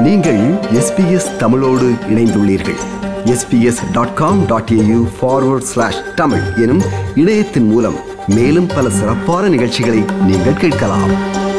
நீங்கள் எஸ்பிஎஸ் தமிழோடு இணைந்துள்ளீர்கள் SBS dot com dot AU forward slash Tamil எனும் இணையத்தின் மூலம் மேலும் பல சிறப்பான நிகழ்ச்சிகளை நீங்கள் கேட்கலாம்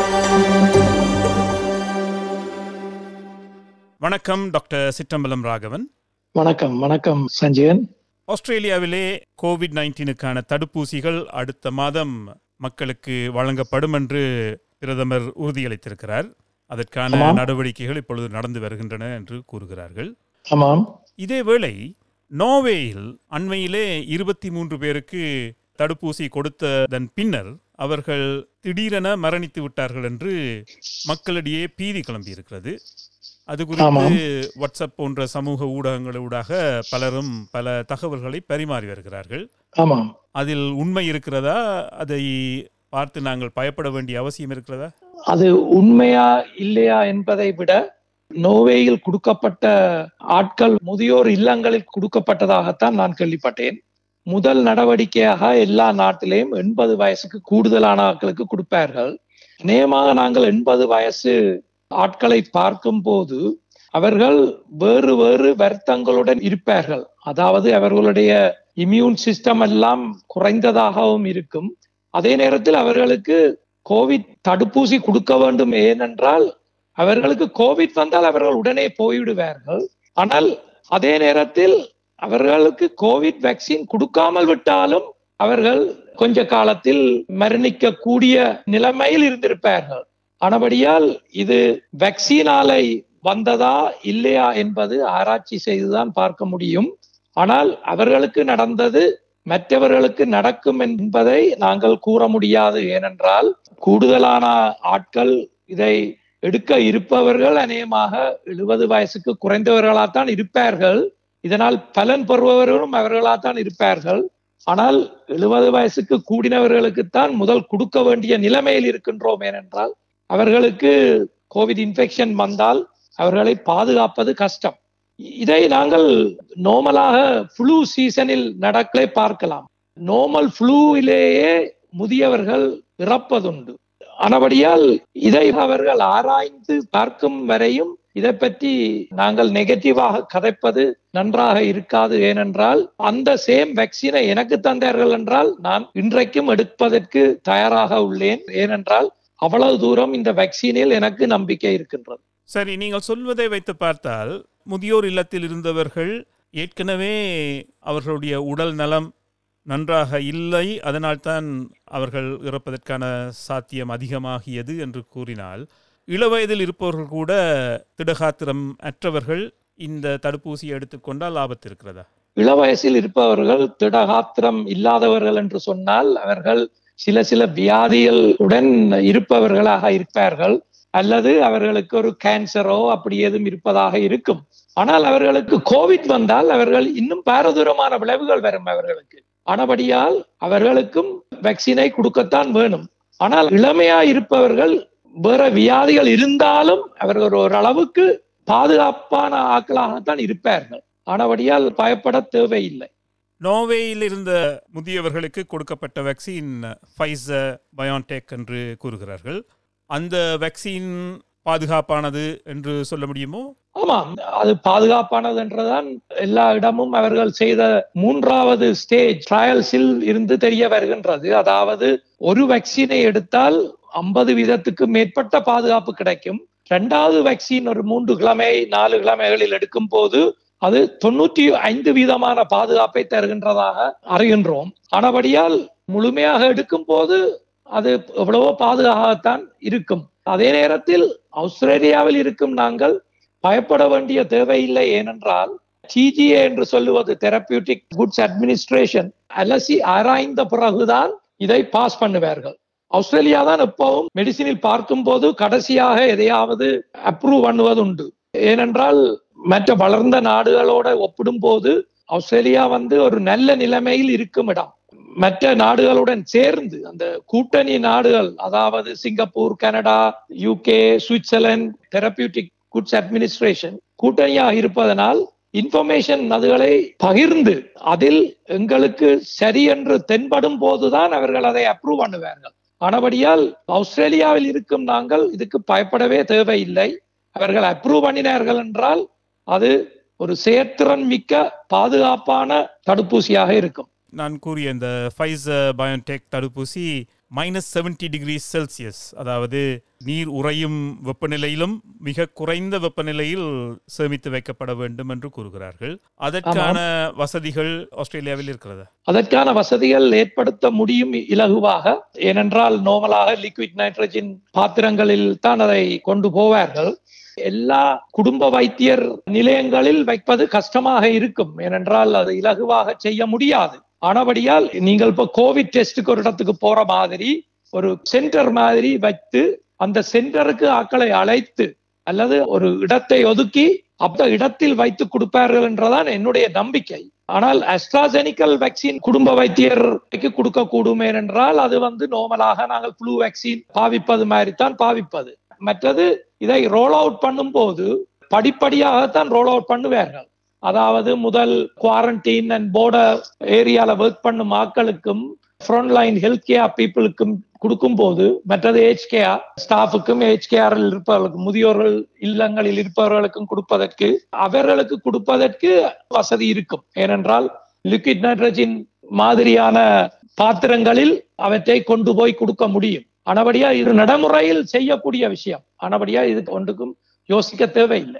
வணக்கம் டாக்டர் சிற்றம்பலம் ராகவன் வணக்கம் வணக்கம் சஞ்சயன் ஆஸ்திரேலியாவிலே கோவிட் நைன்டீனுக்கான தடுப்பூசிகள் அடுத்த மாதம் மக்களுக்கு வழங்கப்படும் என்று பிரதமர் உறுதியளித்திருக்கிறார் அதற்கான ஆமாம். நடவடிக்கைகள் இப்பொழுது நடந்து வருகின்றன என்று கூறுகிறார்கள் ஆமாம் இதேவேளை நோர்வேயில் அண்மையிலே இருபத்தி மூன்று பேருக்கு தடுப்பூசி கொடுத்ததன் பின்னர் அவர்கள் திடீரென மரணித்து விட்டார்கள் என்று மக்களிடையே பீதி கிளம்பியிருக்கிறது அது குறித்து ஆமாம். வாட்ஸ்அப் போன்ற சமூக ஊடகங்களூடாக பலரும் பல தகவல்களை பரிமாறி வருகிறார்கள் ஆமாம் அதில் உண்மை இருக்கிறதா அதை பார்த்து நாங்கள் பயப்பட வேண்டிய அவசியம் இருக்கிறதா அது உண்மையா இல்லையா என்பதை விட நோவேயில் கொடுக்கப்பட்ட ஆட்கள் முதியோர் இல்லங்களில் கொடுக்கப்பட்டதாகத்தான் நான் கேள்விப்பட்டேன் முதல் நடவடிக்கையாக எல்லா நாட்டிலேயும் எண்பது வயசுக்கு கூடுதலான ஆட்களுக்கு கொடுப்பார்கள் நேமாக நாங்கள் எண்பது வயசு ஆட்களை பார்க்கும் போது அவர்கள் வேறு வேறு வருத்தங்களுடன் இருப்பார்கள் அதாவது அவர்களுடைய இம்யூன் சிஸ்டம் எல்லாம் குறைந்ததாகவும் இருக்கும் அதே நேரத்தில் அவர்களுக்கு கோவிட் தடுப்பூசி கொடுக்க வேண்டும் ஏனென்றால் அவர்களுக்கு கோவிட் வந்தால் அவர்கள் உடனே போய்விடுவார்கள் ஆனால் அதே நேரத்தில் அவர்களுக்கு கோவிட் வேக்சின் கொடுக்காமல் விட்டாலும் அவர்கள் கொஞ்ச காலத்தில் மரணிக்க கூடிய நிலைமையில் இருந்திருப்பார்கள் ஆனபடியால் இது வேக்சினாலை வந்ததா இல்லையா என்பது ஆராய்ச்சி செய்துதான் பார்க்க முடியும் ஆனால் அவர்களுக்கு நடந்தது மற்றவர்களுக்கு நடக்கும் என்பதை நாங்கள் கூற முடியாது ஏனென்றால் கூடுதலான ஆட்கள் இதை எடுக்க இருப்பவர்கள் அநேகமாக எழுபது வயசுக்கு குறைந்தவர்களாத்தான் இருப்பார்கள் இதனால் பலன் பெறுபவர்களும் அவர்களாத்தான் இருப்பார்கள் ஆனால் எழுபது வயசுக்கு கூடினவர்களுக்குத்தான் முதல் கொடுக்க வேண்டிய நிலைமையில் இருக்கின்றோம் ஏனென்றால் அவர்களுக்கு கோவிட் இன்ஃபெக்ஷன் வந்தால் அவர்களை பாதுகாப்பது கஷ்டம் இதை நாங்கள் நார்மலாக ஃப்ளூ சீசனில் நடக்கலே பார்க்கலாம் நார்மல் ஃப்ளூவிலேயே முதியவர்கள் இறப்பதுண்டு ஆனபடியால் இதை அவர்கள் ஆராய்ந்து பார்க்கும் வரையும் இதை பற்றி நாங்கள் நெகட்டிவாக கதைப்பது நன்றாக இருக்காது ஏனென்றால் அந்த சேம் வேக்சினை எனக்கு தந்தார்கள் என்றால் நான் இன்றைக்கும் எடுப்பதற்கு தயாராக உள்ளேன் ஏனென்றால் அவ்வளவு தூரம் இந்த வேக்சினில் எனக்கு நம்பிக்கை இருக்கின்றது சரி நீங்கள் சொல்வதை வைத்து பார்த்தால் முதியோர் இல்லத்தில் இருந்தவர்கள் ஏற்கனவே அவர்களுடைய உடல் நலம் நன்றாக இல்லை அதனால்தான் அவர்கள் இறப்பதற்கான சாத்தியம் அதிகமாகியது என்று கூறினால் இளவயதில் இருப்பவர்கள் கூட திடகாத்திரம் அற்றவர்கள் இந்த தடுப்பூசியை எடுத்துக்கொண்டால் ஆபத்து இருக்கிறதா இளவயசில் இருப்பவர்கள் திடகாத்திரம் இல்லாதவர்கள் என்று சொன்னால் அவர்கள் சில சில வியாதிகளுடன் இருப்பவர்களாக இருப்பார்கள் அல்லது அவர்களுக்கு ஒரு கேன்சரோ அப்படி ஏதும் இருப்பதாக இருக்கும் ஆனால் அவர்களுக்கு கோவிட் வந்தால் அவர்கள் இன்னும் பாரதூரமான விளைவுகள் வரும் அவர்களுக்கு ஆனபடியால் அவர்களுக்கும் வேக்சினை கொடுக்கத்தான் வேணும் ஆனால் இளமையா இருப்பவர்கள் வேற வியாதிகள் இருந்தாலும் அவர்கள் ஓரளவுக்கு பாதுகாப்பான ஆட்களாகத்தான் இருப்பார்கள் ஆனபடியால் பயப்பட தேவையில்லை நோர்வேயில் இருந்த முதியவர்களுக்கு கொடுக்கப்பட்ட வேக்சின் ஃபைசர் பயோன்டெக் என்று கூறுகிறார்கள் அந்த வேக்சின் பாதுகாப்பானது என்று சொல்ல முடியுமோ ஆமாம் அது பாதுகாப்பானது என்றுதான் எல்லா இடமும் அவர்கள் செய்த மூன்றாவது ஸ்டேஜ் ட்ரையல்ஸில் இருந்து தெரிய வருகின்றது அதாவது ஒரு வேக்சினை எடுத்தால் ஐம்பது வீதத்துக்கு மேற்பட்ட பாதுகாப்பு கிடைக்கும் இரண்டாவது வேக்சின் ஒரு மூன்று கிழமை நாலு கிழமைகளில் எடுக்கும் போது அது தொண்ணூற்றி ஐந்து வீதமான பாதுகாப்பை தருகின்றதாக அறிகின்றோம் ஆனபடியால் முழுமையாக எடுக்கும் போது அது எவ்வளவோ பாதுகாகத்தான் இருக்கும் அதே நேரத்தில் ஆஸ்திரேலியாவில் இருக்கும் நாங்கள் பயப்பட வேண்டிய தேவையில்லை ஏனென்றால் டிஜிஏ என்று சொல்லுவது தெரப்பியூட்டிக் குட்ஸ் அட்மினிஸ்ட்ரேஷன் அலசி ஆராய்ந்த பிறகுதான் இதை பாஸ் பண்ணுவார்கள் ஆஸ்திரேலியா தான் எப்பவும் மெடிசினில் பார்க்கும்போது கடைசியாக எதையாவது அப்ரூவ் பண்ணுவது உண்டு ஏனென்றால் மற்ற வளர்ந்த நாடுகளோட ஒப்பிடும்போது ஆஸ்திரேலியா வந்து ஒரு நல்ல நிலைமையில் இருக்கும் இடம் மற்ற நாடுகளுடன் சேர்ந்து அந்த கூட்டணி நாடுகள் அதாவது Singapore Canada UK Switzerland therapeutic goods administration கூட்டணியாக இருப்பதனால் இன்ஃபர்மேஷன் அதுகளை பகிர்ந்து அதில் எங்களுக்கு சரி என்று தென்படும் போதுதான் அவர்கள் அதை அப்ரூவ் பண்ணுவார்கள் ஆனபடியால் ஆஸ்திரேலியாவில் இருக்கும் நாங்கள் இதுக்கு பயப்படவே தேவையில்லை அவர்கள் அப்ரூவ் பண்ணினார்கள் என்றால் அது ஒரு செயற்திறன் மிக்க பாதுகாப்பான தடுப்பூசியாக இருக்கும் நான் கூறிய இந்த ஃபைசர் பயோடெக் தடுப்பூசி மைனஸ் செவன்டி டிகிரி செல்சியஸ் அதாவது நீர் உறையும் வெப்பநிலையிலும் மிக குறைந்த வெப்பநிலையில் சேமித்து வைக்கப்பட வேண்டும் என்று கூறுகிறார்கள் அதற்கான வசதிகள் ஆஸ்திரேலியாவில் இருக்கிறதா அதற்கான வசதிகள் ஏற்படுத்த முடியும் இலகுவாக ஏனென்றால் நோமலாக லிக்விட் நைட்ரஜன் பாத்திரங்களில் தான் அதை கொண்டு போவார்கள் எல்லா குடும்ப வைத்தியர் நிலையங்களில் வைப்பது கஷ்டமாக இருக்கும் ஏனென்றால் அது இலகுவாக செய்ய முடியாது ஆனபடியால் நீங்கள் இப்போ கோவிட் டெஸ்டுக்கு ஒரு இடத்துக்கு போற மாதிரி ஒரு சென்டர் மாதிரி வைத்து அந்த சென்டருக்கு ஆட்களை அழைத்து அல்லது ஒரு இடத்தை ஒதுக்கி அந்த இடத்தில் வைத்து கொடுப்பார்கள் என்றதான் என்னுடைய நம்பிக்கை ஆனால் அஸ்ட்ராசெனிக்கல் வேக்சின் குடும்ப வைத்தியருக்கு கொடுக்க கூடும் என்றால் அது வந்து நோமலாக நாங்கள் ஃப்ளூ வேக்சின் பாவிப்பது மாதிரி தான் பாவிப்பது மற்றது இதை ரோல் அவுட் பண்ணும் போது படிப்படியாகத்தான் ரோல் அவுட் பண்ணுவார்கள் அதாவது முதல் குவாரண்டைன் அண்ட் போர்டர் ஏரியால ஒர்க் பண்ணும் ஆட்களுக்கும் ஃப்ரண்ட் லைன் ஹெல்த் கேர் பீப்புளுக்கும் கொடுக்கும் போது மற்றது ஏஜ் கேஆர் ஸ்டாஃபுக்கும் ஏஜ் கேஆரில் இருப்பவர்களுக்கும் முதியோர்கள் இல்லங்களில் இருப்பவர்களுக்கும் கொடுப்பதற்கு அவர்களுக்கு கொடுப்பதற்கு வசதி இருக்கும் ஏனென்றால் லிக்விட் நைட்ரஜன் மாதிரியான பாத்திரங்களில் அவற்றை கொண்டு போய் கொடுக்க முடியும் ஆனபடியா இது நடைமுறையில் செய்யக்கூடிய விஷயம் ஆனபடியா இது ஒன்றுக்கும் யோசிக்க தேவையில்லை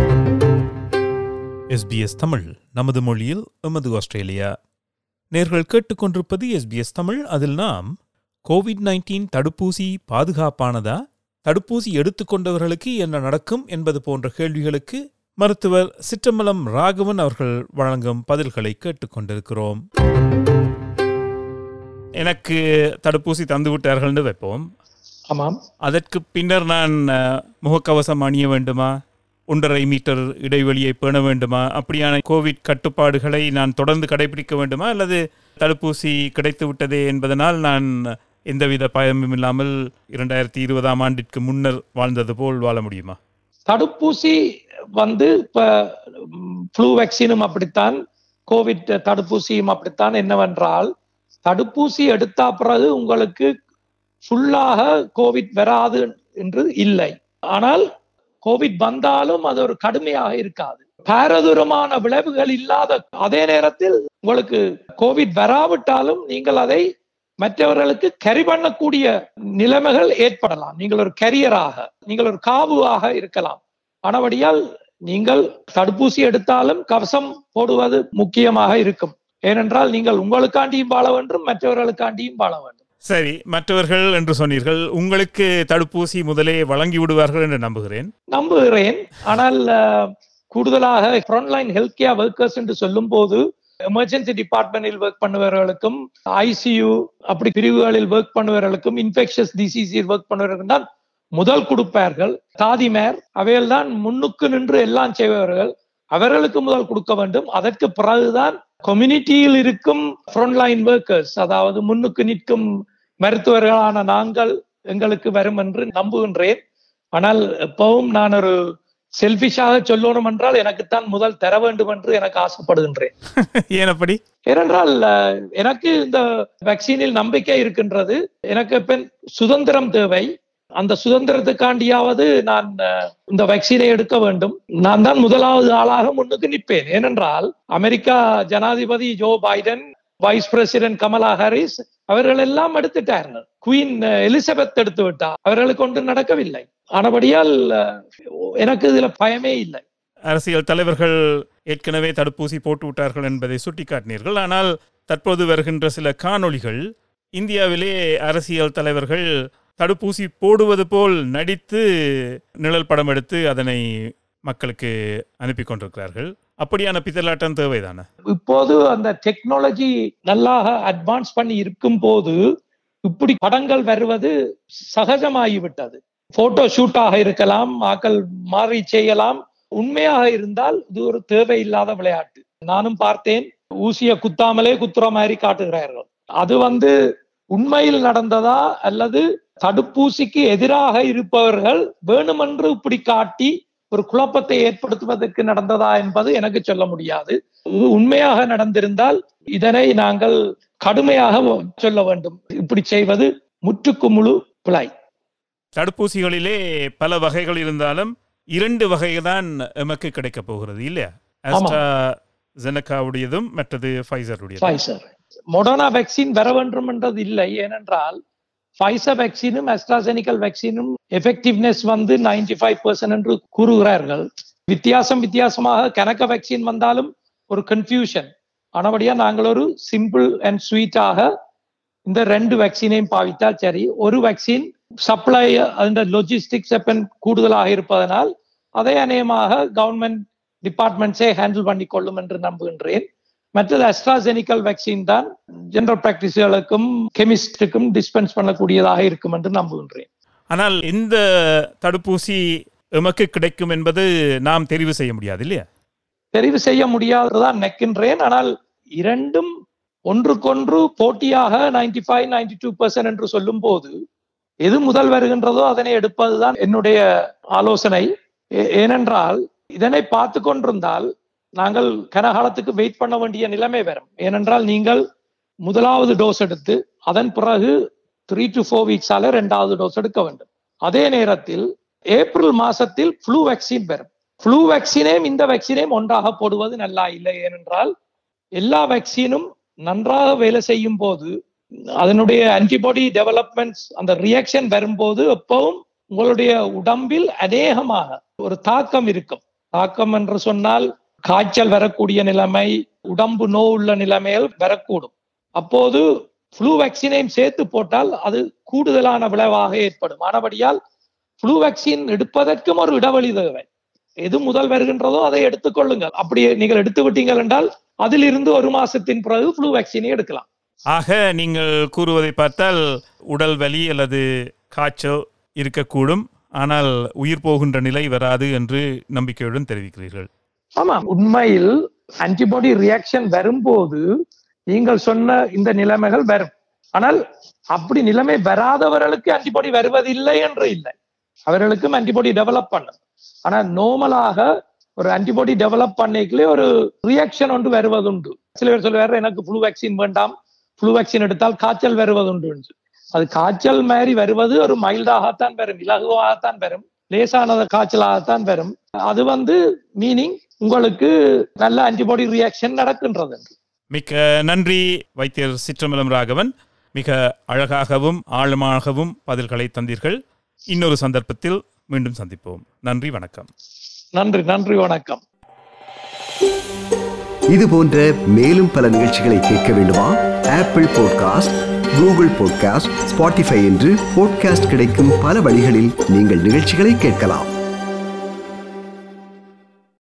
எஸ்பிஎஸ் தமிழ் நமது மொழியில் எமது ஆஸ்திரேலியா நேர்கள் கேட்டுக்கொண்டிருப்பது எஸ்பிஎஸ் தமிழ் அதில் நாம் கோவிட் நைன்டீன் தடுப்பூசி பாதுகாப்பானதா தடுப்பூசி எடுத்துக்கொண்டவர்களுக்கு என்ன நடக்கும் என்பது போன்ற கேள்விகளுக்கு மருத்துவர் சிற்றம்பலம் ராகவன் அவர்கள் வழங்கும் பதில்களை கேட்டுக்கொண்டிருக்கிறோம் எனக்கு தடுப்பூசி தந்து விட்டார்கள்னு வைப்போம் ஆமாம் அதற்கு பின்னர் நான் அஹ், முகக்கவசம் அணிய வேண்டுமா ஒன்றரை மீட்டர் இடைவெளியை பேண வேண்டுமா அப்படியான கோவிட் கட்டுப்பாடுகளை நான் தொடர்ந்து கடைபிடிக்க வேண்டுமா அல்லது தடுப்பூசி கிடைத்து விட்டதே என்பதனால் நான் எந்தவித பயமும் இல்லாமல் இரண்டாயிரத்தி இருபதாம் ஆண்டிற்கு முன்னர் வாழ்ந்தது போல் வாழ முடியுமா தடுப்பூசி வந்து இப்ப ஃப்ளூ வேக்சினும் அப்படித்தான் கோவிட் தடுப்பூசியும் அப்படித்தான் என்னவென்றால் தடுப்பூசி எடுத்த பிறகு உங்களுக்கு ஃபுல்லாக கோவிட் வராது என்று இல்லை ஆனால் கோவிட் வந்தாலும் அது ஒரு கடுமையாக இருக்காது பாரதூரமான விளைவுகள் இல்லாத அதே நேரத்தில் உங்களுக்கு கோவிட் வராவிட்டாலும் நீங்கள் அதை மற்றவர்களுக்கு கரி பண்ணக்கூடிய நிலைமைகள் ஏற்படலாம் நீங்கள் ஒரு கரியராக நீங்கள் ஒரு காவுவாக இருக்கலாம் ஆனபடியால் நீங்கள் தடுப்பூசி எடுத்தாலும் கவசம் போடுவது முக்கியமாக இருக்கும் ஏனென்றால் நீங்கள் உங்களுக்காண்டியும் வாழ வேண்டும் மற்றவர்களுக்காண்டியும் வாழ வேண்டும் சரி மற்றவர்கள் என்று சொன்னீர்கள் உங்களுக்கு தடுப்பூசி முதலே வழங்கி விடுவார்கள் என்று நம்புகிறேன் நம்புகிறேன் ஆனால் அஹ், கூடுதலாக ஃப்ரண்ட்லைன் ஹெல்த் கேர் ஒர்க்கர்ஸ் என்று சொல்லும் போது எமர்ஜென்சி டிபார்ட்மெண்டில் ஒர்க் பண்ணுபவர்களுக்கும் ஐசியூ அப்படி பிரிவுகளில் ஒர்க் பண்ணுபவர்களுக்கும் இன்ஃபெக்ஷஸ் டிசீஸில் ஒர்க் பண்ணுபவர்களுக்கும் தான் முதல் கொடுப்பார்கள் தாதிமேர் அவைகள் தான் முன்னுக்கு நின்று எல்லாம் செய்பவர்கள் அவர்களுக்கு முதல் கொடுக்க வேண்டும் அதற்கு பிறகுதான் கம்யூனிட்டியில் இருக்கும் ஃப்ரண்ட்லைன் ஒர்க்கர்ஸ் அதாவது முன்னுக்கு நிற்கும் மருத்துவர்களான நாங்கள் எங்களுக்கு வரும் என்று நம்புகின்றேன் ஆனால் எப்பவும் நான் ஒரு செல்பிஷாக சொல்லணும் என்றால் எனக்குத்தான் முதல் தர வேண்டும் என்று எனக்கு ஆசைப்படுகின்றேன் ஏன் அப்படி ஏனென்றால் அஹ், எனக்கு இந்த வேக்சினில் நம்பிக்கை இருக்கின்றது எனக்கு பெண் சுதந்திரம் தேவை அந்த சுதந்திரத்துக்காண்டியாவது நான் அஹ், இந்த வேக்சினை எடுக்க வேண்டும் நான் தான் முதலாவது ஆளாக முன்னுக்கு நிற்பேன் ஏனென்றால் அமெரிக்கா ஜனாதிபதி Joe Biden vice president Kamala Harris அவர்கள் எல்லாம் எடுத்துட்டார்கள் குயின் எலிசபெத் எடுத்து விட்டார் அவர்களுக்கு ஒன்று நடக்கவில்லை ஆனபடியால் அஹ், எனக்கு இதுல பயமே இல்லை அரசியல் தலைவர்கள் ஏற்கனவே தடுப்பூசி போட்டு விட்டார்கள் என்பதை சுட்டிக்காட்டினீர்கள் ஆனால் தற்போது வருகின்ற சில காணொளிகள் இந்தியாவிலே அரசியல் தலைவர்கள் தடுப்பூசி போடுவது போல் நடித்து நிழல் படம் எடுத்து அதனை மக்களுக்கு அனுப்பி கொண்டிருக்கிறார்கள் அப்படியான பித்தலாட்டம் தேவைதானே இப்போது அந்த டெக்னாலஜி நல்லா அட்வான்ஸ் பண்ணி இருக்கும் போது இப்படி படங்கள் வருவது சகஜமாகிவிட்டது போட்டோ ஷூட்டாக இருக்கலாம் ஆக்கள் மாறி செய்யலாம் உண்மையாக இருந்தால் இது ஒரு தேவையில்லாத விளையாட்டு நானும் பார்த்தேன் ஊசிய குத்தாமலே குத்துற மாதிரி காட்டுகிறார்கள் அது வந்து உண்மையில் நடந்ததா அல்லது தடுப்பூசிக்கு எதிராக இருப்பவர்கள் வேணுமென்று இப்படி காட்டி ஒரு குழப்பத்தை ஏற்படுத்துவதற்கு நடந்ததா என்பது எனக்கு சொல்ல முடியாது இது உண்மையாக நடந்திருந்தால் இதனை நாங்கள் கடுமையாக சொல்ல வேண்டும் இப்படி செய்வது முற்றுக்கு முழு பிழை தடுப்பூசிகளிலே பல வகைகள் இருந்தாலும் இரண்டு வகைதான் எமக்கு கிடைக்கப் போகிறது இல்லையா ஆஸ்ட்ரா ஜெனக்காவுடையதும் மற்றது ஃபைசருடையதும் ஃபைசர் மொடர்னா வேக்சின் வர வேண்டும் என்றது இல்லை ஏனென்றால் ஃபைசர் வேக்சினும் அஸ்ட்ராசெனிக்கல் வேக்சினும் எஃபெக்டிவ்னஸ் வந்து 95% ஃபைவ் பர்சன்ட் என்று கூறுகிறார்கள் வித்தியாசம் வித்தியாசமாக கணக்க வேக்சின் வந்தாலும் ஒரு கன்ஃபியூஷன் ஆனபடியா நாங்கள் ஒரு சிம்பிள் அண்ட் ஸ்வீட்டாக இந்த ரெண்டு வேக்சினையும் பாவித்தால் சரி ஒரு வேக்சின் சப்ளை அந்த லொஜிஸ்டிக்ஸ் கூடுதலாக இருப்பதனால் அதை அநேகமாக கவர்மெண்ட் டிபார்ட்மெண்ட்ஸே ஹேண்டில் பண்ணி கொள்ளும் என்று நம்புகின்றேன் மற்றது அஸ்ட்ராசெனிக்கல் வேக்சின் தான் ஜெனரல் பிராக்டிஸ்களுக்கும் கெமிஸ்டுக்கும் டிஸ்பென்ஸ் பண்ணக்கூடியதாக இருக்கும் என்று நம்புகின்றேன் ஆனால் எந்த தடுப்பூசி எமக்கு கிடைக்கும் என்பது நாம் தெரிவு செய்ய முடியாது இல்லையா தெரிவு செய்ய முடியாததான் நினைக்கின்றேன் ஆனால் இரண்டும் ஒன்றுக்கொன்று போட்டியாக 95 ஃபைவ் நைன்டி டூ பர்சன்ட் என்று சொல்லும் போது எது முதல் வருகின்றதோ அதனை எடுப்பதுதான் என்னுடைய ஆலோசனை ஏ- ஏனென்றால் இதனை பார்த்து கொண்டிருந்தால் நாங்கள் கனகாலத்துக்கு வெயிட் பண்ண வேண்டிய நிலைமை வரும் ஏனென்றால் நீங்கள் முதலாவது டோஸ் எடுத்து அதன் பிறகு த்ரீ டு ஃபோர் வீக்ஸால ரெண்டாவது டோஸ் எடுக்க வேண்டும் அதே நேரத்தில் ஏப்ரல் மாசத்தில் ஃப்ளூ வேக்சின் வரும் ஃப்ளூ வேக்சினையும் இந்த வேக்சினையும் ஒன்றாக போடுவது நல்லா இல்லை ஏனென்றால் எல்லா வேக்சினும் நன்றாக வேலை செய்யும் போது அதனுடைய ஆன்டிபாடி டெவலப்மெண்ட்ஸ் அந்த ரியாக்ஷன் வரும்போது எப்பவும் உங்களுடைய உடம்பில் அநேகமாக ஒரு தாக்கம் இருக்கும் தாக்கம் என்று சொன்னால் காய்ச்சல் வரக்கூடிய நிலைமை உடம்பு நோ உள்ள நிலைமைகள் வரக்கூடும் அப்போது ஃப்ளூ வேக்சினையும் சேர்த்து போட்டால் அது கூடுதலான விளைவாக ஏற்படும் ஆனபடியால் ஃப்ளூ வேக்சின் எடுப்பதற்கும் ஒரு இடைவெளி தேவை எது முதல் வருகின்றதோ அதை எடுத்துக்கொள்ளுங்கள் அப்படி நீங்கள் எடுத்து விட்டீங்கள் என்றால் அதிலிருந்து ஒரு மாசத்தின் பிறகு ஃப்ளூ வேக்சினை எடுக்கலாம் ஆக நீங்கள் கூறுவதை பார்த்தால் உடல் வலி அல்லது காய்ச்சல் இருக்கக்கூடும் ஆனால் உயிர் போகின்ற நிலை வராது என்று நம்பிக்கையுடன் தெரிவிக்கிறீர்கள் ஆமா உண்மையில் ஆன்டிபாடி ரியாக்ஷன் வரும்போது நீங்கள் சொன்ன இந்த நிலைமைகள் வரும் ஆனால் அப்படி நிலைமை வராதவர்களுக்கு ஆன்டிபாடி வருவதில்லை என்று இல்லை அவர்களுக்கும் ஆன்டிபாடி டெவலப் பண்ணும் ஆனா நார்மலாக ஒரு ஆன்டிபாடி டெவலப் பண்ணிக்கலே ஒரு ரியாக்ஷன் ஒன்று வருவதுண்டு சில பேர் சொல்லுவாரு எனக்கு ஃப்ளூ வேக்சின் வேண்டாம் ஃப்ளூ வேக்சின் எடுத்தால் காய்ச்சல் வருவதுண்டு என்று. அது காய்ச்சல் மாதிரி வருவது ஒரு மைல்டாகத்தான் வரும் இலகுவாகத்தான் வரும் லேசானத காய்ச்சலாகத்தான் வரும் அது வந்து மீனிங் உங்களுக்கு நல்ல ஆன்டிபாடி ரியாக்ஷன் நடக்கின்றது மிக்க நன்றி வைத்தியர் சிற்றம்பலம் ராகவன் மிக அழகாகவும் ஆழமாகவும் பதில்களை தந்தீர்கள் இன்னொரு சந்தர்ப்பத்தில் மீண்டும் சந்திப்போம் நன்றி வணக்கம் நன்றி நன்றி வணக்கம் இது போன்ற மேலும் பல நிகழ்ச்சிகளை கேட்க வேண்டுமா Apple podcast Google podcast Spotify என்று பாட்காஸ்ட் கிடைக்கும் பல வழிகளில் நீங்கள் நிகழ்ச்சிகளை கேட்கலாம்